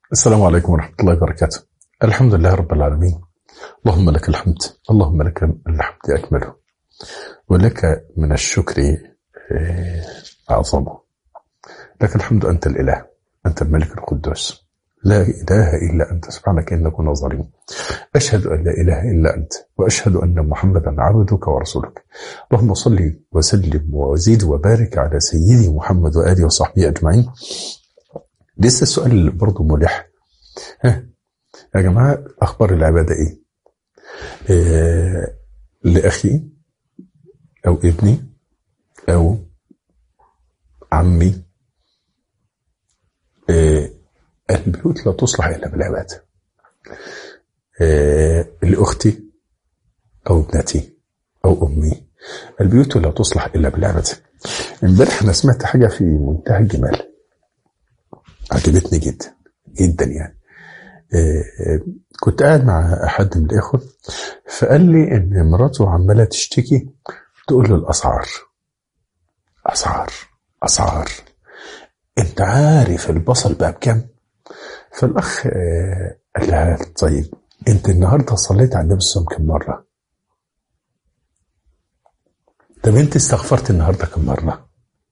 السلام عليكم ورحمة الله وبركاته الحمد لله رب العالمين اللهم لك الحمد اللهم لك الحمد أكمله ولك من الشكر آه، أعظمه لك الحمد أنت الإله أنت الملك القدوس لا إله إلا أنت سبحانك إنك كنا ظالمين أشهد أن لا إله إلا أنت وأشهد أن محمدا عبدك ورسولك اللهم صل وسلم وزيد وبارك على سيدي محمد وآله وصحبه أجمعين لسه السؤال برضه ملح ها يا جماعة أخبار العبادة إيه؟ إيه لأخي أو ابني أو عمي إيه البيوت لا تصلح إلا بالعبادة إيه لأختي أو ابنتي أو أمي البيوت لا تصلح إلا بالعبادة امبارح أنا سمعت حاجة في منتهى الجمال عجبتني جدا جدا يعني آه، كنت قاعد مع احد من الاخوه فقال لي ان مراته عماله تشتكي تقول له الاسعار اسعار اسعار انت عارف البصل بقى بكام فالاخ آه، قال لها طيب انت النهارده صليت على النبي صلى الله عليه وسلم كم مره طب انت استغفرت النهارده كم مره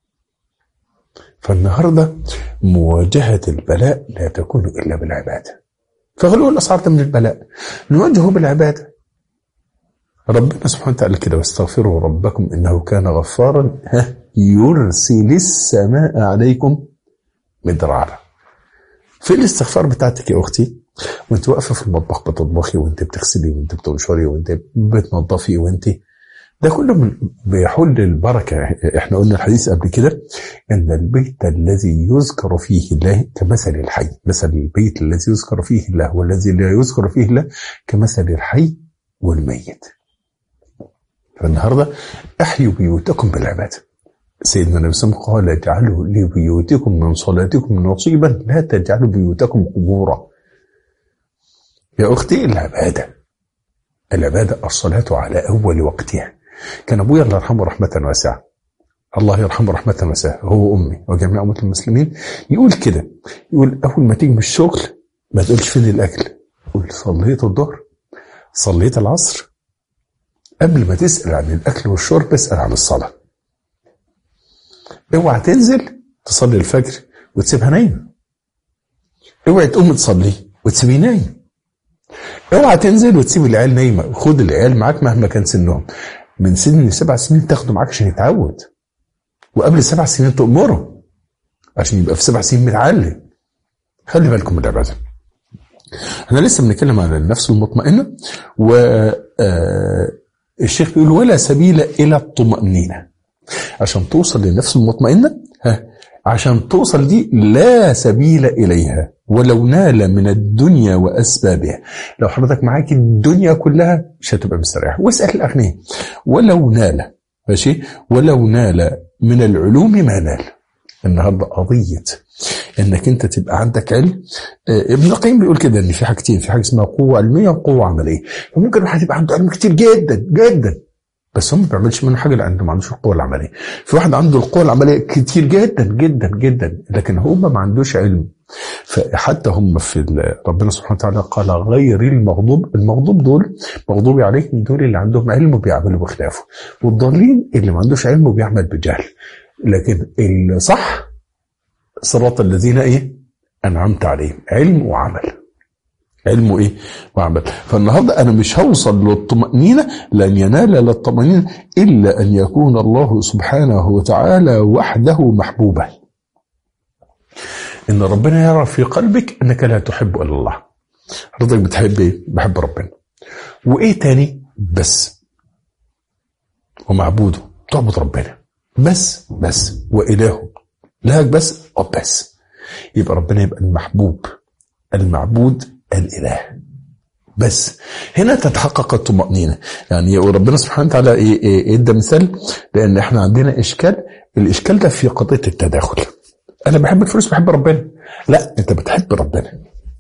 فالنهارده مواجهه البلاء لا تكون الا بالعباده فغلو الاسعار ده من البلاء نواجهه بالعباده ربنا سبحانه وتعالى كده واستغفروا ربكم انه كان غفارا ها يرسل السماء عليكم مدرارا في الاستغفار بتاعتك يا اختي وانت واقفه في المطبخ بتطبخي وانت بتغسلي وانت بتنشري وانت بتنظفي وانت ده كله من بيحل البركة احنا قلنا الحديث قبل كده ان البيت الذي يذكر فيه الله كمثل الحي مثل البيت الذي يذكر فيه الله والذي لا يذكر فيه الله كمثل الحي والميت فالنهاردة احيوا بيوتكم بالعبادة سيدنا النبي صلى الله عليه وسلم قال اجعلوا لبيوتكم من صلاتكم نصيبا لا تجعلوا بيوتكم قبورا يا اختي العباده العباده الصلاه على اول وقتها كان ابويا الله يرحمه رحمه واسعه الله يرحمه رحمه واسعه هو وامي وجميع امه المسلمين يقول كده يقول اول ما تيجي من الشغل ما تقولش فين الاكل قول صليت الظهر صليت العصر قبل ما تسال عن الاكل والشرب اسال عن الصلاه اوعى تنزل تصلي الفجر وتسيبها نايمه اوعى تقوم تصلي وتسيبيه نايم اوعى تنزل وتسيب العيال نايمه خد العيال معاك مهما كان سنهم من سن سبع سنين تاخده معاك عشان يتعود وقبل سبع سنين تأمره عشان يبقى في سبع سنين متعلم خلي بالكم من العبادة احنا لسه بنتكلم عن النفس المطمئنة و آه، الشيخ بيقول ولا سبيل إلى الطمأنينة عشان توصل للنفس المطمئنة ها عشان توصل دي لا سبيل إليها ولو نال من الدنيا وأسبابها لو حضرتك معاك الدنيا كلها مش هتبقى مستريح واسأل الأغنياء ولو نال ماشي ولو نال من العلوم ما نال النهارده قضية انك انت تبقى عندك علم آه، ابن القيم بيقول كده ان في حاجتين في حاجه اسمها قوه علميه وقوه عمليه فممكن واحد يبقى عنده علم كتير جدا جدا بس هو ما بيعملش منه حاجه لانه ما عندوش القوه العمليه في واحد عنده القوه العمليه كتير جدا جدا جدا لكن هو ما عندوش علم فحتى هم في ال- ربنا سبحانه وتعالى قال غير المغضوب المغضوب دول مغضوب عليهم دول اللي عندهم علم وبيعملوا بخلافه والضالين اللي ما عندوش علم وبيعمل بجهل لكن الصح صراط الذين ايه انعمت عليهم علم وعمل علم ايه وعمل فالنهارده انا مش هوصل للطمانينه لن ينال للطمانينه الا ان يكون الله سبحانه وتعالى وحده محبوبا ان ربنا يرى في قلبك انك لا تحب الا الله حضرتك بتحب ايه بحب ربنا وايه تاني بس ومعبوده تعبد ربنا بس بس وإلهه لهك بس أو بس يبقى ربنا يبقى المحبوب المعبود الإله بس هنا تتحقق الطمأنينة يعني وربنا سبحانه وتعالى إيه- إيه- ادى مثال لأن احنا عندنا إشكال الإشكال ده في قضية التداخل أنا بحب الفلوس بحب ربنا لا أنت بتحب ربنا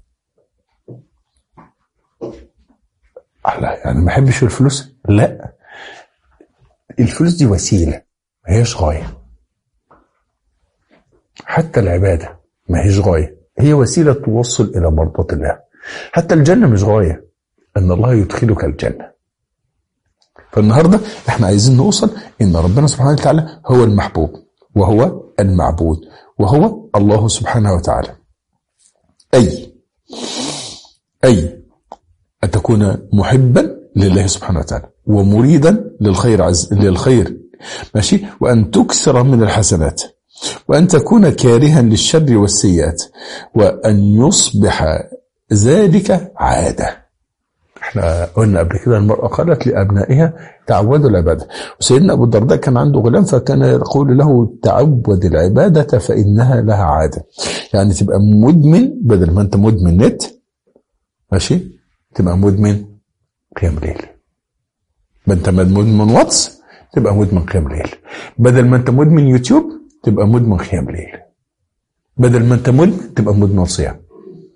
لا يعني ما بحبش الفلوس لا الفلوس دي وسيلة ما هيش غاية حتى العبادة ما هيش غاية هي وسيلة توصل إلى مرضاة الله حتى الجنة مش غاية أن الله يدخلك الجنة فالنهاردة احنا عايزين نوصل ان ربنا سبحانه وتعالى هو المحبوب وهو المعبود وهو الله سبحانه وتعالى أي أي أن تكون محبا لله سبحانه وتعالى ومريدا للخير عز للخير ماشي وأن تكثر من الحسنات وأن تكون كارها للشر والسيئات وأن يصبح ذلك عادة احنا قلنا قبل كده المرأة قالت لأبنائها تعودوا العبادة وسيدنا أبو الدرداء كان عنده غلام فكان يقول له تعود العبادة فإنها لها عادة يعني تبقى مدمن بدل ما أنت مدمن نت ماشي تبقى مدمن قيام ليل ما أنت مدمن واتس تبقى مدمن قيام ليل بدل ما أنت مدمن يوتيوب تبقى مدمن قيام ليل بدل ما أنت مدمن تبقى مدمن صيام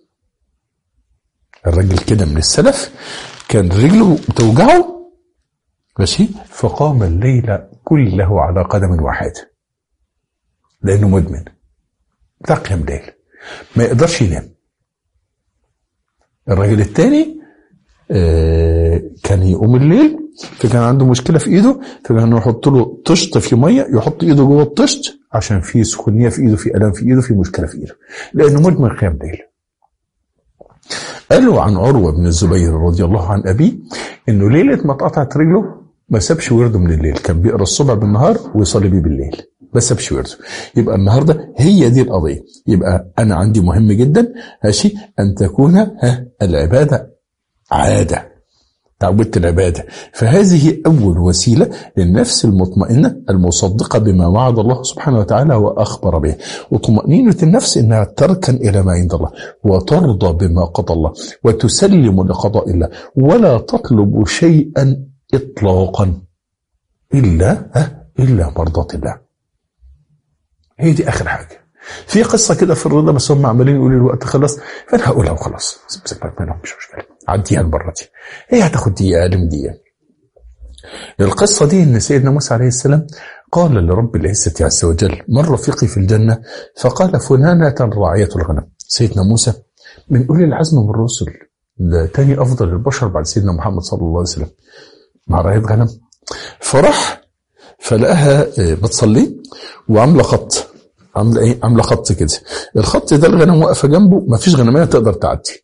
الراجل كده من السلف كان رجله بتوجعه ماشي فقام الليل كله على قدم واحدة لأنه مدمن بتاع قيام ليل ما يقدرش ينام الراجل التاني آه كان يقوم الليل فكان عنده مشكلة في ايده فكان يحط له طشت في مية يحط ايده جوه الطشت عشان في سخونية في ايده في ألم في ايده في مشكلة في ايده لأنه مدمن قيام ليل قالوا عن عروة بن الزبير رضي الله عن أبيه إنه ليلة ما اتقطعت رجله ما سابش ورده من الليل كان بيقرا الصبح بالنهار ويصلي بيه بالليل ما سابش ورده يبقى النهارده هي دي القضيه يبقى انا عندي مهم جدا ماشي ان تكون ها العباده عاده تعودت العبادة فهذه أول وسيلة للنفس المطمئنة المصدقة بما وعد الله سبحانه وتعالى وأخبر به وطمأنينة النفس إنها تركن إلى ما عند الله وترضى بما قضى الله وتسلم لقضاء الله ولا تطلب شيئا إطلاقا إلا إلا مرضاة الله هي دي آخر حاجة في قصة كده في الرضا بس هم عمالين يقولوا الوقت خلص فأنا هقولها وخلاص سيبك منهم مش مشكلة عديها المرة دي هي هتاخد دقيقة أقل من دقيقة القصة دي إن سيدنا موسى عليه السلام قال لرب العزة عز وجل من رفيقي في الجنة فقال فلانة راعية الغنم سيدنا موسى من أولي العزم من الرسل ده تاني أفضل البشر بعد سيدنا محمد صلى الله عليه وسلم مع راعية غنم فراح فلقاها بتصلي وعاملة خط عامله ايه؟ عامله خط كده الخط ده الغنم واقفه جنبه ما فيش غنميه تقدر تعدي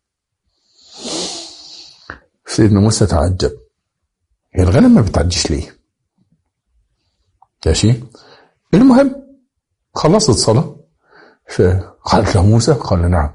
سيدنا موسى تعجب هي الغنم ما بتعديش ليه ماشي المهم خلصت صلاة فقالت له موسى قال نعم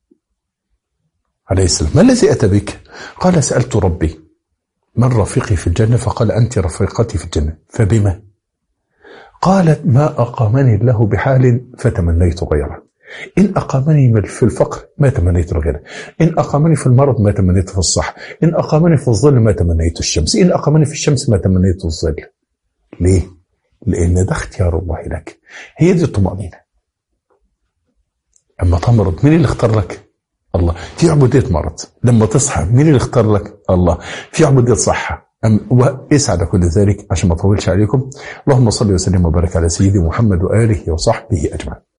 عليه السلام ما الذي أتى بك قال سألت ربي من رفيقي في الجنة فقال أنت رفيقتي في الجنة فبما قالت ما أقامني الله بحال فتمنيت غيره إن أقامني في الفقر ما تمنيت الغنى إن أقامني في المرض ما تمنيت في الصح إن أقامني في الظل ما تمنيت الشمس إن أقامني في الشمس ما تمنيت الظل ليه؟ لأن ده اختيار الله لك هي دي الطمأنينة أما تمرض مين اللي اختار لك؟ الله في عبودية مرض لما تصحى مين اللي اختار لك؟ الله في عبودية صحة واسعد كل ذلك عشان ما اطولش عليكم اللهم صل وسلم وبارك على سيدي محمد واله وصحبه اجمعين